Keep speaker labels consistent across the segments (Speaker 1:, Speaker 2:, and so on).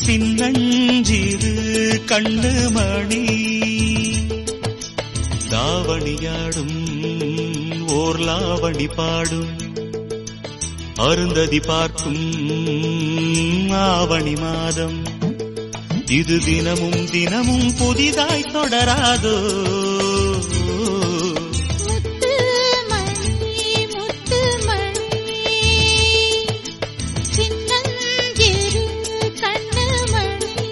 Speaker 1: சின்னஞ்சிறு கண்ணு மணி தாவணியாடும் ஓர் லாவணி பாடும் அருந்ததி பார்க்கும் ஆவணி மாதம் இது தினமும் தினமும் புதிதாய் தொடராதோ
Speaker 2: முத்து மணி முத்து மணி சின்னஞ்சிறு கண்ணு மணி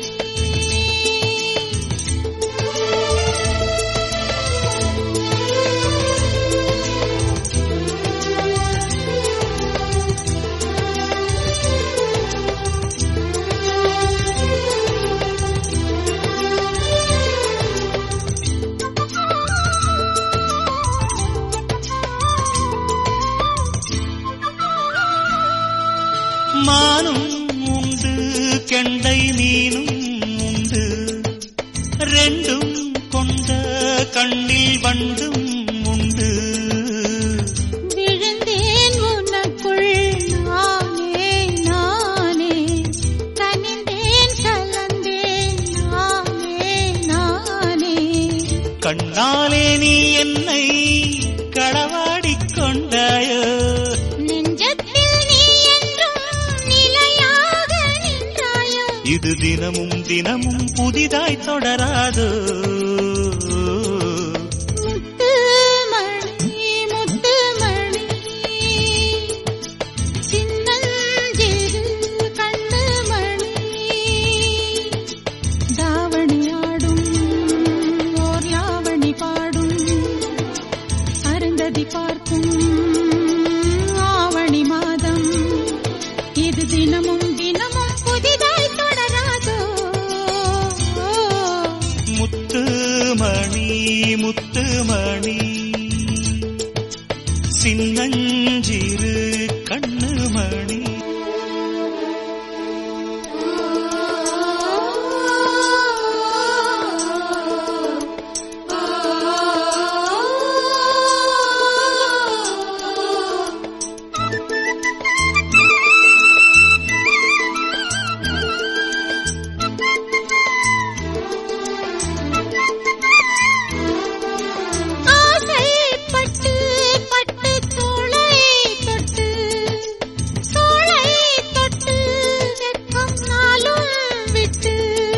Speaker 1: மானும் உண்டு கெண்டை மீனும் உண்டு ரெண்டும் கொண்ட கண்ணில் வண்டும் உண்டு
Speaker 2: விழுந்தேன் உனக்குள் நானே நானே கனிந்தேன் கலந்தேன் நானே நானே
Speaker 1: கண்ணாலே நீ என்னை களவாடிக் கொண்டாயோ
Speaker 2: நெஞ்சத்தில் நீ என்றும் நிலையாக நின்றாயோ
Speaker 1: இது தினமும் தினமும் புதிதாய் தொடராதோ
Speaker 2: முத்து மணி முத்து மணி சின்னஞ்சிறு கண்ணு மணி தாவணியாடும் ஓர் லாவணி பாடும் அருந்ததி பார்க்கும் ஆவணி மாதம் இது தினமும் தினமும் புதிதாய் தொடராதோ
Speaker 1: முத்து மணி முத்து மணி சின்னஞ்சிறு கண்ணு மணி
Speaker 2: ஆசைப்பட்டு பட்டு தோளை தொட்டு தோளை தொட்டு வெட்கம் நாளும் விட்டு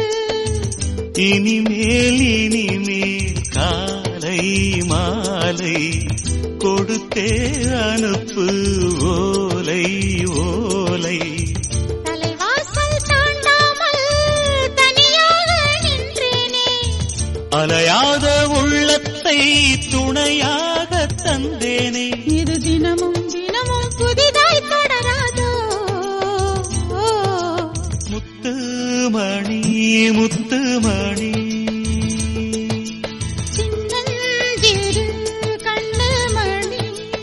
Speaker 1: இனிமேல் இனிமேல் காலை மாலை கொடுத்தே அனுப்பு ஓலை ஓலை
Speaker 2: தலைவாசல் தாண்டாமல் தனியாக நின்றேனே
Speaker 1: அலையாத உள்ளத்தை துணையாக தந்தேனே
Speaker 2: இது தினமும் தினமும் புதிதாய் தொடராதோ
Speaker 1: முத்து மணி முத்து மணி
Speaker 2: சின்னஞ்சிறு கண்ணு மணி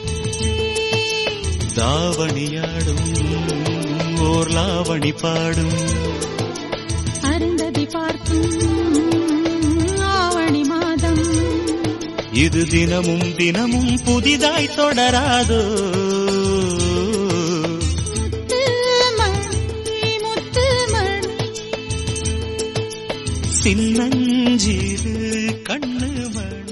Speaker 1: தாவணியாடும் ஓர் லாவணி பாடும்
Speaker 2: அருந்ததி பார்க்கும் ஆவணி மாதம்
Speaker 1: இது தினமும் தினமும் புதிதாய் தொடராதோ
Speaker 2: முத்து மணி முத்து மணி
Speaker 1: சின்னஞ்சிறு கண்ணு மணி